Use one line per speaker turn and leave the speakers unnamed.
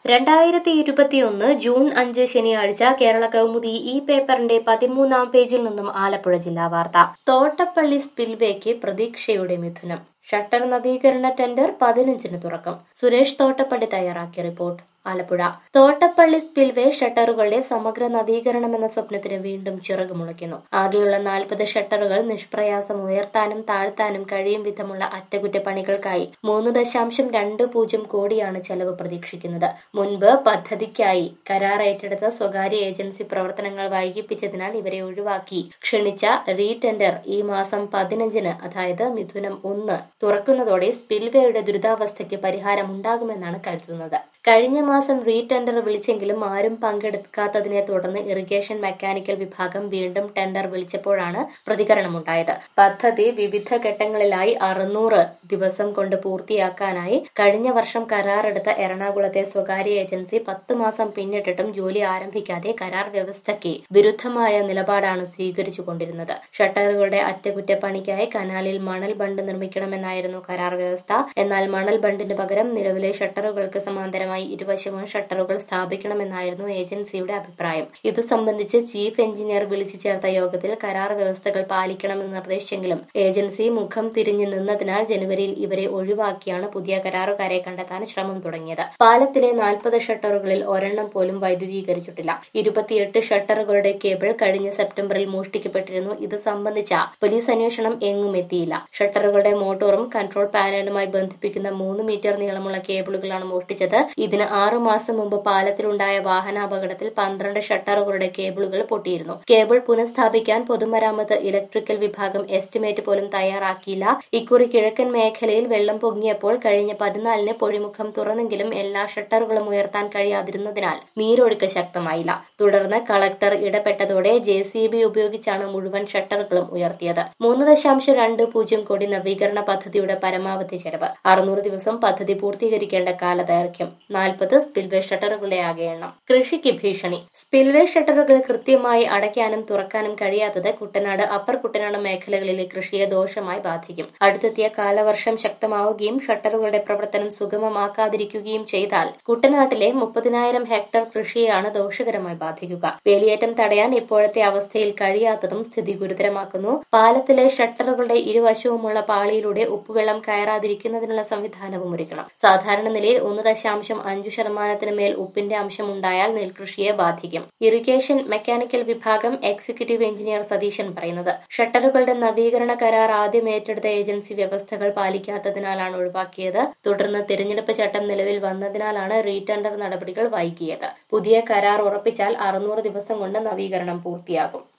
രണ്ടായിരത്തി ഇരുപത്തിയൊന്ന് ജൂൺ അഞ്ച് ശനിയാഴ്ച കേരള കൗമുദി ഈ പേപ്പറിന്റെ പതിമൂന്നാം പേജിൽ നിന്നും ആലപ്പുഴ ജില്ലാ വാർത്ത തോട്ടപ്പള്ളി സ്പിൽവേക്ക് പ്രതീക്ഷയുടെ മിഥുനം ഷട്ടർ നവീകരണ ടെൻഡർ പതിനഞ്ചിന് തുറക്കും സുരേഷ് തോട്ടപ്പള്ളി തയ്യാറാക്കിയ റിപ്പോർട്ട് ആലപ്പുഴ തോട്ടപ്പള്ളി സ്പിൽവേ ഷട്ടറുകളുടെ സമഗ്ര നവീകരണം എന്ന സ്വപ്നത്തിന് വീണ്ടും ചിറകുമുളയ്ക്കുന്നു ആകെയുള്ള നാൽപ്പത് ഷട്ടറുകൾ നിഷ്പ്രയാസം ഉയർത്താനും താഴ്ത്താനും കഴിയും വിധമുള്ള അറ്റകുറ്റപ്പണികൾക്കായി മൂന്ന് ദശാംശം രണ്ട് പൂജ്യം കോടിയാണ് ചെലവ് പ്രതീക്ഷിക്കുന്നത് മുൻപ് പദ്ധതിക്കായി കരാർ ഏറ്റെടുത്ത സ്വകാര്യ ഏജൻസി പ്രവർത്തനങ്ങൾ വൈകിപ്പിച്ചതിനാൽ ഇവരെ ഒഴിവാക്കി ക്ഷണിച്ച റീടെൻഡർ ഈ മാസം പതിനഞ്ചിന് അതായത് മിഥുനം ഒന്ന് തുറക്കുന്നതോടെ സ്പിൽവേയുടെ ദുരിതാവസ്ഥയ്ക്ക് പരിഹാരമുണ്ടാകുമെന്നാണ് കരുതുന്നത് കഴിഞ്ഞ മാസം റീടെൻഡർ വിളിച്ചെങ്കിലും ആരും പങ്കെടുക്കാത്തതിനെ തുടർന്ന് ഇറിഗേഷൻ മെക്കാനിക്കൽ വിഭാഗം വീണ്ടും ടെൻഡർ വിളിച്ചപ്പോഴാണ് പ്രതികരണമുണ്ടായത് പദ്ധതി വിവിധ ഘട്ടങ്ങളിലായി അറുന്നൂറ് ദിവസം കൊണ്ട് പൂർത്തിയാക്കാനായി കഴിഞ്ഞ വർഷം കരാറെടുത്ത എറണാകുളത്തെ സ്വകാര്യ ഏജൻസി പത്ത് മാസം പിന്നിട്ടിട്ടും ജോലി ആരംഭിക്കാതെ കരാർ വ്യവസ്ഥയ്ക്ക് വിരുദ്ധമായ നിലപാടാണ് സ്വീകരിച്ചുകൊണ്ടിരുന്നത് ഷട്ടറുകളുടെ അറ്റകുറ്റപ്പണിക്കായി കനാലിൽ മണൽ ബണ്ട് നിർമ്മിക്കണമെന്നായിരുന്നു കരാർ വ്യവസ്ഥ എന്നാൽ മണൽ ബണ്ടിന് പകരം നിലവിലെ ഷട്ടറുകൾക്ക് സമാന്തരമായി ഇരുവശവും ഷട്ടറുകൾ സ്ഥാപിക്കണമെന്നായിരുന്നു ഏജൻസിയുടെ അഭിപ്രായം ഇത് സംബന്ധിച്ച് ചീഫ് എഞ്ചിനീയർ വിളിച്ചു ചേർത്ത യോഗത്തിൽ കരാർ വ്യവസ്ഥകൾ പാലിക്കണമെന്ന് നിർദ്ദേശിച്ചെങ്കിലും ഏജൻസി മുഖം തിരിഞ്ഞു നിന്നതിനാൽ ജനുവരിയിൽ ഇവരെ ഒഴിവാക്കിയാണ് പുതിയ കരാറുകാരെ കണ്ടെത്താൻ ശ്രമം തുടങ്ങിയത് പാലത്തിലെ നാൽപ്പത് ഷട്ടറുകളിൽ ഒരെണ്ണം പോലും വൈദ്യുതീകരിച്ചിട്ടില്ല ഇരുപത്തിയെട്ട് ഷട്ടറുകളുടെ കേബിൾ കഴിഞ്ഞ സെപ്റ്റംബറിൽ മോഷ്ടിക്കപ്പെട്ടിരുന്നു ഇത് സംബന്ധിച്ച പോലീസ് അന്വേഷണം എങ്ങും എത്തിയില്ല ഷട്ടറുകളുടെ മോട്ടോറും കൺട്രോൾ പാനലുമായി ബന്ധിപ്പിക്കുന്ന മൂന്ന് മീറ്റർ നീളമുള്ള കേബിളുകളാണ് മോഷ്ടിച്ചത് ഇതിന് ആറു മാസം മുമ്പ് പാലത്തിലുണ്ടായ വാഹനാപകടത്തിൽ പന്ത്രണ്ട് ഷട്ടറുകളുടെ കേബിളുകൾ പൊട്ടിയിരുന്നു കേബിൾ പുനഃസ്ഥാപിക്കാൻ പൊതുമരാമത്ത് ഇലക്ട്രിക്കൽ വിഭാഗം എസ്റ്റിമേറ്റ് പോലും തയ്യാറാക്കിയില്ല ഇക്കുറി കിഴക്കൻ മേഖലയിൽ വെള്ളം പൊങ്ങിയപ്പോൾ കഴിഞ്ഞ പതിനാലിന് പൊഴിമുഖം തുറന്നെങ്കിലും എല്ലാ ഷട്ടറുകളും ഉയർത്താൻ കഴിയാതിരുന്നതിനാൽ നീരൊഴുക്ക് ശക്തമായില്ല തുടർന്ന് കളക്ടർ ഇടപെട്ടതോടെ ജെ സി ബി ഉപയോഗിച്ചാണ് മുഴുവൻ ഷട്ടറുകളും ഉയർത്തിയത് മൂന്ന് ദശാംശം രണ്ട് പൂജ്യം കോടി നവീകരണ പദ്ധതിയുടെ പരമാവധി ചെലവ് അറുന്നൂറ് ദിവസം പദ്ധതി പൂർത്തീകരിക്കേണ്ട കാലദൈർഘ്യം നാൽപ്പത് സ്പിൽവേ ഷട്ടറുകളുടെ ആകെ എണ്ണം കൃഷിക്ക് ഭീഷണി സ്പിൽവേ ഷട്ടറുകൾ കൃത്യമായി അടയ്ക്കാനും തുറക്കാനും കഴിയാത്തത് കുട്ടനാട് അപ്പർ കുട്ടനാട് മേഖലകളിലെ കൃഷിയെ ദോഷമായി ബാധിക്കും അടുത്തെത്തിയ കാലവർഷം ശക്തമാവുകയും ഷട്ടറുകളുടെ പ്രവർത്തനം സുഗമമാക്കാതിരിക്കുകയും ചെയ്താൽ കുട്ടനാട്ടിലെ മുപ്പതിനായിരം ഹെക്ടർ കൃഷിയെയാണ് ദോഷകരമായി ബാധിക്കുക വേലിയേറ്റം തടയാൻ ഇപ്പോഴത്തെ അവസ്ഥയിൽ കഴിയാത്തതും സ്ഥിതി ഗുരുതരമാക്കുന്നു പാലത്തിലെ ഷട്ടറുകളുടെ ഇരുവശവുമുള്ള പാളിയിലൂടെ ഉപ്പുവെള്ളം കയറാതിരിക്കുന്നതിനുള്ള സംവിധാനവും ഒരുക്കണം സാധാരണ നിലയിൽ ഒന്ന് ദശാംശം അഞ്ചു ശതമാനത്തിന് മേൽ ഉപ്പിന്റെ അംശം ഉണ്ടായാൽ നെൽകൃഷിയെ ബാധിക്കും ഇറിഗേഷൻ മെക്കാനിക്കൽ വിഭാഗം എക്സിക്യൂട്ടീവ് എഞ്ചിനീയർ സതീശൻ പറയുന്നത് ഷട്ടറുകളുടെ നവീകരണ കരാർ ആദ്യം ഏറ്റെടുത്ത ഏജൻസി വ്യവസ്ഥകൾ പാലിക്കാത്തതിനാലാണ് ഒഴിവാക്കിയത് തുടർന്ന് തിരഞ്ഞെടുപ്പ് ചട്ടം നിലവിൽ വന്നതിനാലാണ് റീടെൻഡർ നടപടികൾ വൈകിയത് പുതിയ കരാർ ഉറപ്പിച്ചാൽ അറുന്നൂറ് ദിവസം കൊണ്ട് നവീകരണം പൂർത്തിയാകും